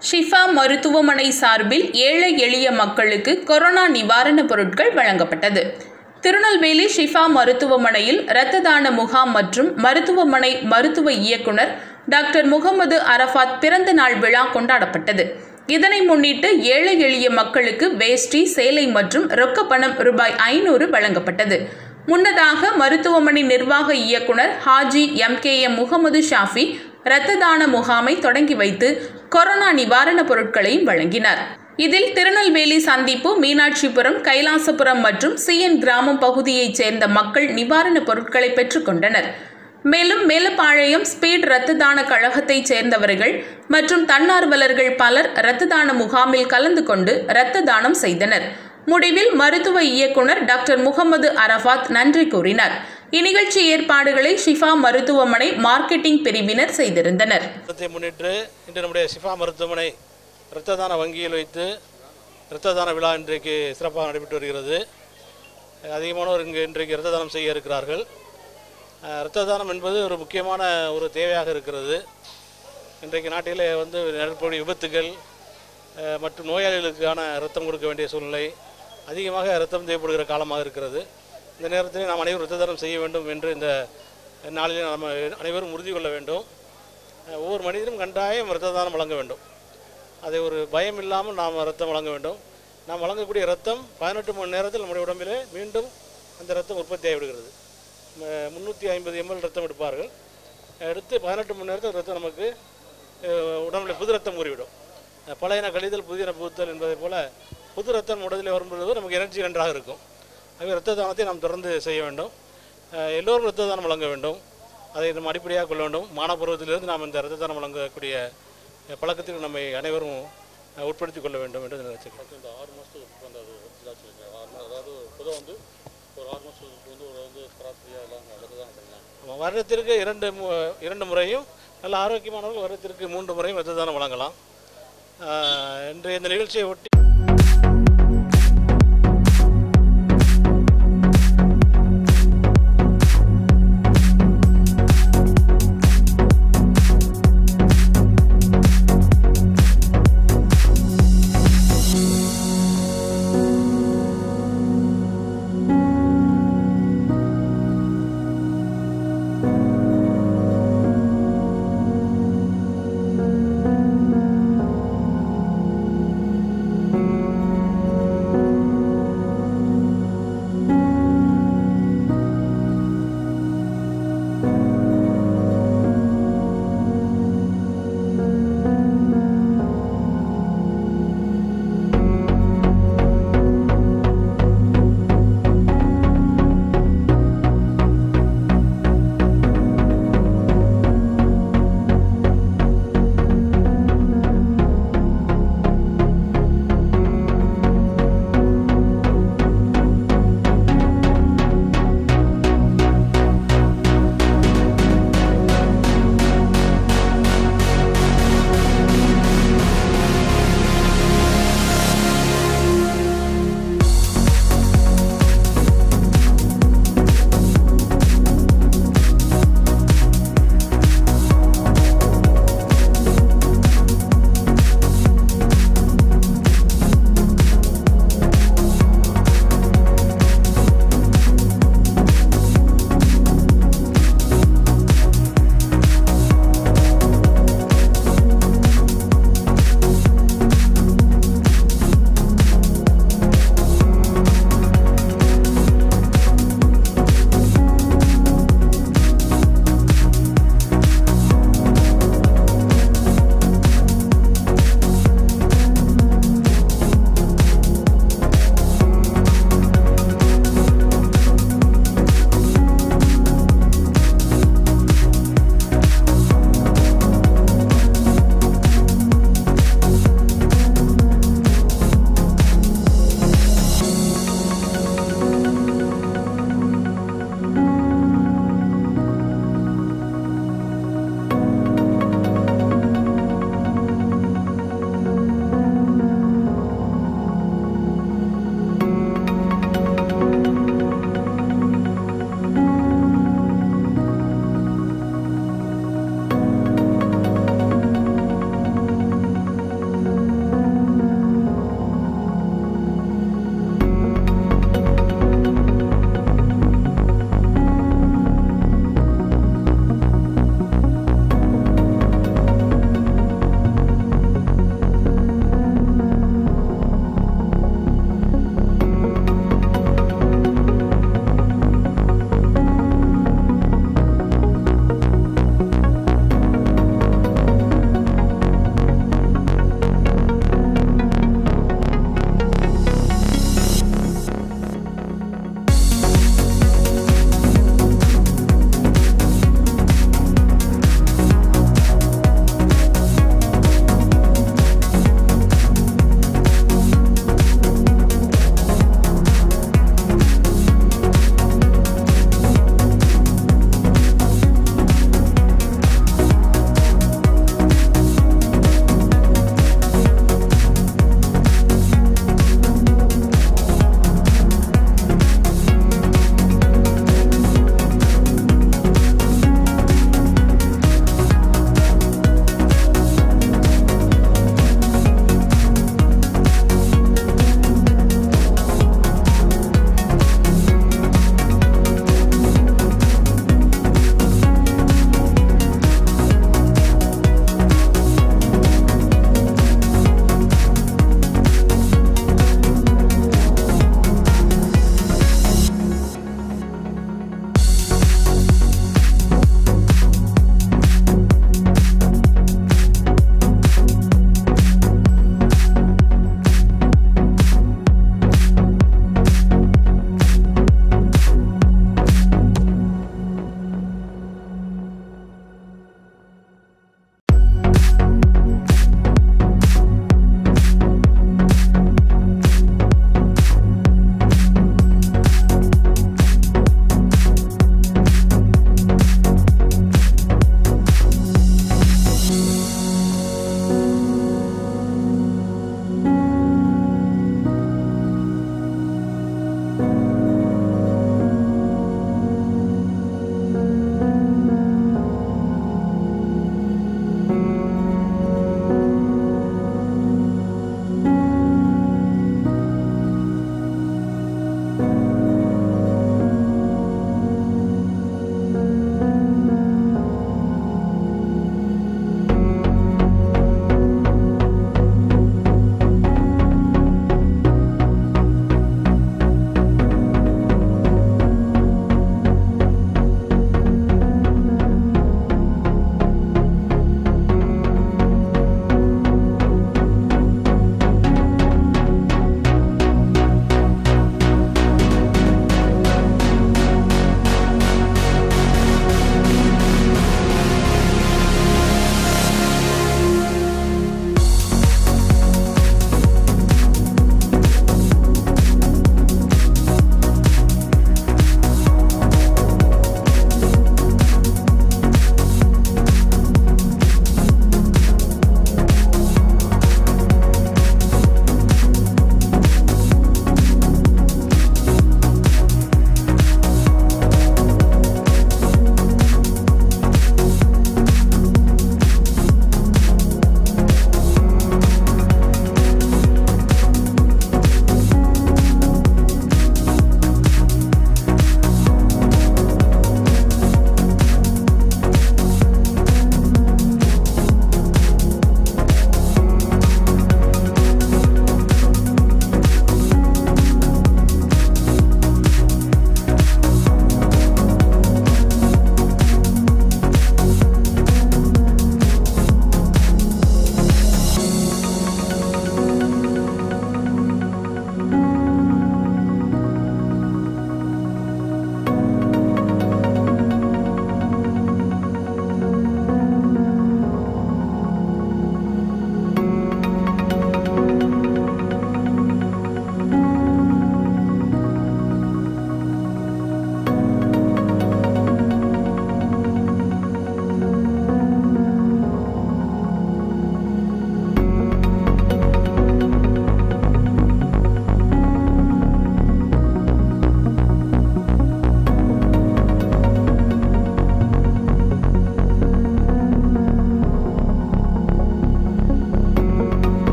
ஷிஃபா மருத்துவமனை சார்பில் ஏழை எளிய மக்களுக்கு கொரோனா நிவாரணப் பொருட்கள் வழங்கப்பட்டது திருநெல்வேலி ஷிஃபா மருத்துவமனையில் இரத்த தான முகாம் மற்றும் மருத்துவமனை மருத்துவ இயக்குனர் டாக்டர் முகமது அரஃபாத் பிறந்த நாள் விழா கொண்டாடப்பட்டது இதனை முன்னிட்டு ஏழை எளிய மக்களுக்கு வேஷ்டி சேலை மற்றும் ரொக்க பணம் ரூபாய் ஐநூறு வழங்கப்பட்டது முன்னதாக மருத்துவமனை நிர்வாக இயக்குனர் Haji M K M Mohammed Shafi இரத்த தான முகாமை தொடங்கி வைத்து கொரோனா நிவாரணப் பொருட்களையும் வழங்கினார் இதில் திருநெல்வேலி சந்திப்பு மீனாட்சிபுரம் கைலாசபுரம் மற்றும் சிஎன் கிராமம் பகுதியைச் சேர்ந்த மக்கள் நிவாரணப் பொருட்களை பெற்றுக்கொண்டனர் மேலும் மேலப்பாளையம் ஸ்பீட் இரத்த தான கழகத்தைச் சேர்ந்தவர்கள் மற்றும் தன்னார்வலர்கள் பலர் இரத்த தான முகாமில் கலந்து கொண்டு இரத்த தானம் செய்தனர் முடிவில் மருத்துவ இயக்குனர் டாக்டர் முகமது அரஃபாத் நன்றி கூறினார் இந்நிகழ்ச்சி ஏற்பாடுகளை ஷிஃபா மருத்துவமனை மார்க்கெட்டிங் பிரிவினர் செய்திருந்தனர் தினத்தை முன்னிட்டு இன்று நம்முடைய சிஃபா மருத்துவமனை இரத்த தான வங்கியில் வைத்து இரத்த தான விழா இன்றைக்கு சிறப்பாக நடைபெற்று வருகிறது அதிகமானோர் இங்கு இன்றைக்கு இரத்த தானம் செய்ய இருக்கிறார்கள் அஹ், இரத்த தானம் என்பது ஒரு முக்கியமான ஒரு தேவையாக இருக்கிறது இன்றைக்கு நாட்டிலே வந்து நடக்கக்கூடிய விபத்துகள் அஹ், மற்றும் நோயாளிகளுக்கான இரத்தம் கொடுக்க வேண்டிய சூழ்நிலை அதிகமாக இரத்தம் தேவைப்படுகிற காலமாக இருக்கிறது இந்த நேரத்தில் நாம் அனைவரும் இரத்த தானம் செய்ய வேண்டும் என்று இந்த நாளிலே நாம் அனைவரும் உறுதி கொள்ள வேண்டும் அஹ், ஒவ்வொரு மனிதனும் கண்டாயம் இரத்த தானம் வழங்க வேண்டும் அதை ஒரு பயம் இல்லாமல் நாம் ரத்தம் வழங்க வேண்டும் நாம் வழங்கக்கூடிய ரத்தம் பதினெட்டு மணி நேரத்தில் நம்முடைய உடம்பிலே மீண்டும் அந்த ரத்தம் உற்பத்தி ஆகிவிடுகிறது முந்நூற்றி ஐம்பது எம்எல் ரத்தம் எடுப்பார்கள் எடுத்து பதினெட்டு மணி நேரத்தில் ரத்தம் நமக்கு அஹ், உடம்புல புது ரத்தம் ஊறிவிடும் அஹ், பழையன கழிதல் புதியன புகுத்தல் என்பதை போல புது ரத்தம் உடலில் வரும்பொழுது நமக்கு எனர்ஜி நன்றாக இருக்கும் ஆகவே இரத்த தானத்தை நாம் தொடர்ந்து செய்ய வேண்டும் அஹ், எல்லோரும் இரத்த தானம் வழங்க வேண்டும் அதை நம்ம அடிப்படையாக கொள்ள வேண்டும் மாணவ பருவத்திலிருந்து நாம் இந்த இரத்த தானம் வழங்கக்கூடிய அஹ், பழக்கத்தில் நம்மை அனைவரும் அஹ், உட்படுத்திக் கொள்ள வேண்டும் என்று நினைச்சிருக்கேன் இந்த ஆறு மாதத்துக்கு வந்து அது இதாச்சு இல்லைங்க ஆறு மாதம் அதாவது பொதுவாக வந்து ஒரு ஆறு மாதத்துக்கு வந்து ஒரு வந்து சராசரியாக எல்லாம் அளவு தான் பண்ணலாம் ஆமா, வருடத்திற்கு இரண்டு மு- இரண்டு முறையும் நல்ல ஆரோக்கியமானவர்கள் வருடத்திற்கு மூன்று முறையும் இரத்த தானம் வழங்கலாம் அஹ், இன்றைய இந்த நிகழ்ச்சியை ஒட்டி